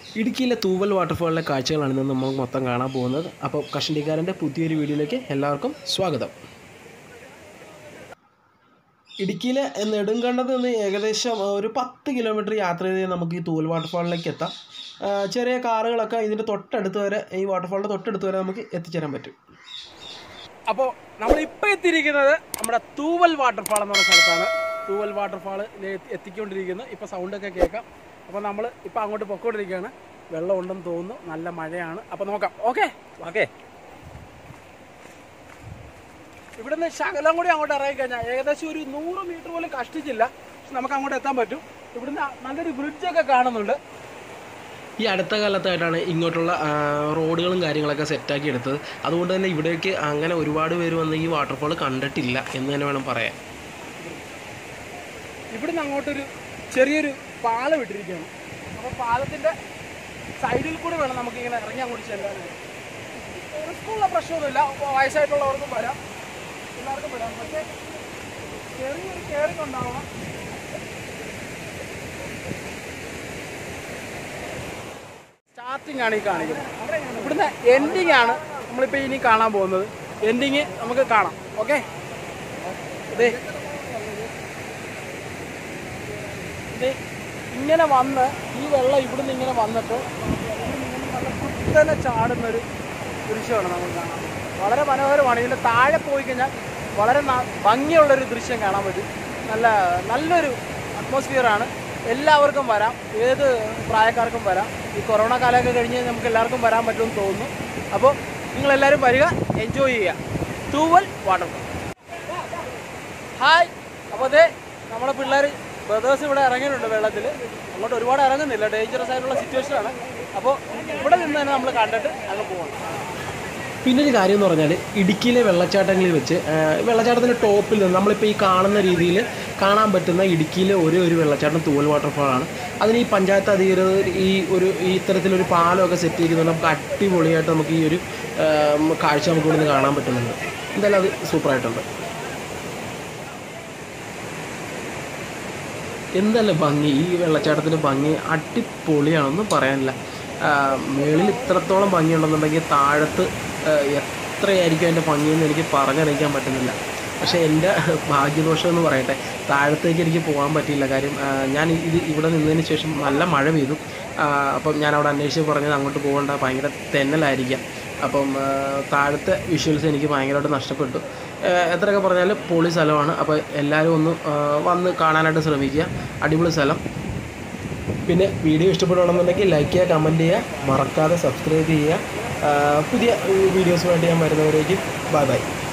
ഇടുക്കിയിലെ തൂവൽ വാട്ടർഫാളിലെ കാഴ്ചകളാണ് ഇന്ന് നമ്മൾ മൊത്തം കാണാൻ പോകുന്നത് അപ്പോൾ കഷണ്ടിക്കാരൻ്റെ പുതിയൊരു വീഡിയോയിലേക്ക് എല്ലാവർക്കും സ്വാഗതം ഇടുക്കിയിലെ നെടുങ്കണ്ടത്ത് നിന്ന് ഏകദേശം ഒരു പത്ത് കിലോമീറ്റർ യാത്ര ചെയ്ത് നമുക്ക് ഈ തൂവൽ വാട്ടർഫാളിലേക്ക് എത്താം ആ, ചെറിയ കാറുകളൊക്കെ ഇതിൻ്റെ തൊട്ടടുത്ത് വരെ ഈ വാട്ടർഫാളിൻ്റെ തൊട്ടടുത്ത് വരെ നമുക്ക് എത്തിച്ചേരാൻ പറ്റും അപ്പോൾ നമ്മൾ ഇപ്പോൾ എത്തിയിരിക്കുന്നത് നമ്മുടെ തൂവൽ വാട്ടർഫാൾ എന്ന് പറഞ്ഞ സ്ഥലത്താണ് തൂവൽ വാട്ടർഫാൾ എത്തിക്കൊണ്ടിരിക്കുന്നത് ഇപ്പോൾ സൗണ്ടൊക്കെ കേൾക്കാം അപ്പോൾ നമ്മൾ ഇപ്പോൾ അങ്ങോട്ട് പൊക്കോണ്ടിരിക്കുകയാണ് വെള്ളം ഉണ്ടെന്ന് തോന്നുന്നു നല്ല മഴയാണ് അപ്പോൾ നോക്കാം ഓക്കെ ഓക്കെ ഇവിടുന്ന് ശകലം കൂടി അങ്ങോട്ട് ഇറങ്ങി കഴിഞ്ഞാൽ ഏകദേശം ഒരു നൂറ് മീറ്റർ പോലും കഷ്ടിച്ചില്ല പക്ഷെ നമുക്ക് അങ്ങോട്ട് എത്താൻ പറ്റും ഇവിടുന്ന് നല്ലൊരു ബ്രിഡ്ജൊക്കെ കാണുന്നുണ്ട് ഈ അടുത്ത കാലത്തായിട്ടാണ് ഇങ്ങോട്ടുള്ള ആ, റോഡുകളും കാര്യങ്ങളൊക്കെ സെറ്റാക്കി എടുത്തത് അതുകൊണ്ട് തന്നെ ഇവിടേക്ക് അങ്ങനെ ഒരുപാട് പേര് വന്ന് ഈ വാട്ടർഫാൾ കണ്ടിട്ടില്ല എന്ന് തന്നെ വേണം പറയാൻ ഇവിടുന്ന് അങ്ങോട്ടൊരു ചെറിയൊരു പാലം ഇട്ടിരിക്കുകയാണ് അപ്പോൾ പാലത്തിൻ്റെ സൈഡിൽ കൂടെ വേണം നമുക്ക് ഇങ്ങനെ ഇറങ്ങി അങ്ങോട്ട് ചെല്ലാനായിട്ട് റിസ്ക്കുള്ള പ്രശ്നമൊന്നുമില്ല അപ്പോൾ വയസ്സായിട്ടുള്ളവർക്കും വരാം എല്ലാവർക്കും വരാം പക്ഷേ ചെറിയൊരു കെയറിംഗ് ഉണ്ടാവണം സ്റ്റാർട്ടിംഗ് ആണ് ഈ കാണിക്കുന്നത് ഇവിടുന്ന് എൻഡിങ് ആണ് നമ്മളിപ്പോൾ ഇനി കാണാൻ പോകുന്നത് എൻഡിങ് നമുക്ക് കാണാം ഓക്കെ അതെ ഇത് ഇങ്ങനെ വന്ന് ഈ വെള്ളം ഇവിടുന്ന് ഇങ്ങനെ വന്നിട്ട് നല്ല കുത്തനെ ചാടുന്നൊരു ദൃശ്യമാണ് നമുക്ക് കാണാൻ വളരെ മനോഹരമാണ് ഇതിൻ്റെ താഴെ പോയി കഴിഞ്ഞാൽ വളരെ ന- ഭംഗിയുള്ളൊരു ദൃശ്യം കാണാൻ പറ്റും നല്ല നല്ലൊരു അറ്റ്മോസ്ഫിയറാണ് എല്ലാവർക്കും വരാം ഏത് പ്രായക്കാർക്കും വരാം ഈ കൊറോണ കാലമൊക്കെ കഴിഞ്ഞ് നമുക്ക് എല്ലാവർക്കും വരാൻ പറ്റുമെന്ന് തോന്നുന്നു അപ്പോൾ നിങ്ങളെല്ലാവരും വരിക എൻജോയ് ചെയ്യുക തൂവൽ വാട്ടർഫോൾ ഹായ് അപ്പോൾ അതെ നമ്മുടെ പിള്ളേർ ബ്രദേഴ്സ് ഇവിടെ ഇറങ്ങിയിട്ടുണ്ട് വെള്ളത്തിൽ അങ്ങോട്ട് ഒരുപാട് ഇറങ്ങുന്നില്ല ഡേഞ്ചറസ് ആയിട്ടുള്ള സിറ്റുവേഷനാണ് അപ്പോൾ ഇവിടെ നിന്ന് തന്നെ നമ്മൾ കണ്ടിട്ട് അങ്ങ് പോകണം പിന്നെ ഒരു കാര്യം എന്ന് പറഞ്ഞാൽ ഇടുക്കിയിലെ വെള്ളച്ചാട്ടങ്ങളിൽ വെച്ച് ആ, വെള്ളച്ചാട്ടത്തിൻ്റെ ടോപ്പിൽ നിന്ന് നമ്മളിപ്പോൾ ഈ കാണുന്ന രീതിയിൽ കാണാൻ പറ്റുന്ന ഇടുക്കിയിലെ ഒരേ ഒരു വെള്ളച്ചാട്ടം തൂവൽ വാട്ടർഫാളാണ് അതിന് ഈ പഞ്ചായത്ത് അധികൃതർ ഈ ഒരു ഈ ഇത്തരത്തിലൊരു പാലമൊക്കെ സെറ്റ് ചെയ്തിട്ടുണ്ട് നമുക്ക് അടിപൊളിയായിട്ട് നമുക്ക് ഈ ഒരു ആ, കാഴ്ച നമുക്ക് ഇവിടുന്ന് കാണാൻ പറ്റുന്നുണ്ട് എന്തായാലും അത് സൂപ്പറായിട്ടുണ്ട് എന്തല്ല ഭംഗി ഈ വെള്ളച്ചാട്ടത്തിൻ്റെ ഭംഗി അടിപൊളിയാണെന്നും പറയാനില്ല ആ, മേളിൽ ഇത്രത്തോളം ഭംഗിയുണ്ടെന്നുണ്ടെങ്കിൽ താഴത്ത് ആ, എത്രയായിരിക്കും അതിൻ്റെ ഭംഗിയെന്ന് എനിക്ക് പറഞ്ഞറിയിക്കാൻ പറ്റുന്നില്ല പക്ഷേ എൻ്റെ ഭാഗ്യദോഷം എന്ന് പറയട്ടെ താഴത്തേക്ക് എനിക്ക് പോകാൻ പറ്റിയില്ല കാര്യം ആ, ഞാൻ ഇത് ഇവിടെ നിന്നതിന് ശേഷം നല്ല മഴ പെയ്തു ആ, അപ്പം ഞാൻ അവിടെ അന്വേഷിച്ച് പറഞ്ഞത് അങ്ങോട്ട് പോകേണ്ട ഭയങ്കര തെന്നലായിരിക്കാം അപ്പം ആ, താഴത്തെ വിഷ്വൽസ് എനിക്ക് ഭയങ്കരമായിട്ട് നഷ്ടപ്പെട്ടു ആ, എത്രയൊക്കെ പറഞ്ഞാലും പൊളി സ്ഥലമാണ് അപ്പോൾ എല്ലാവരും ഒന്ന് ആ, വന്ന് കാണാനായിട്ട് ശ്രമിക്കുക അടിപൊളി സ്ഥലം പിന്നെ വീഡിയോ ഇഷ്ടപ്പെടുകയാണെന്നുണ്ടെങ്കിൽ ലൈക്ക് ചെയ്യുക കമൻറ്റ് ചെയ്യുക മറക്കാതെ സബ്സ്ക്രൈബ് ചെയ്യുക ആ, പുതിയ വീഡിയോസ് വേണ്ടി ഞാൻ വരുന്നവരേക്കും ബൈ ബൈ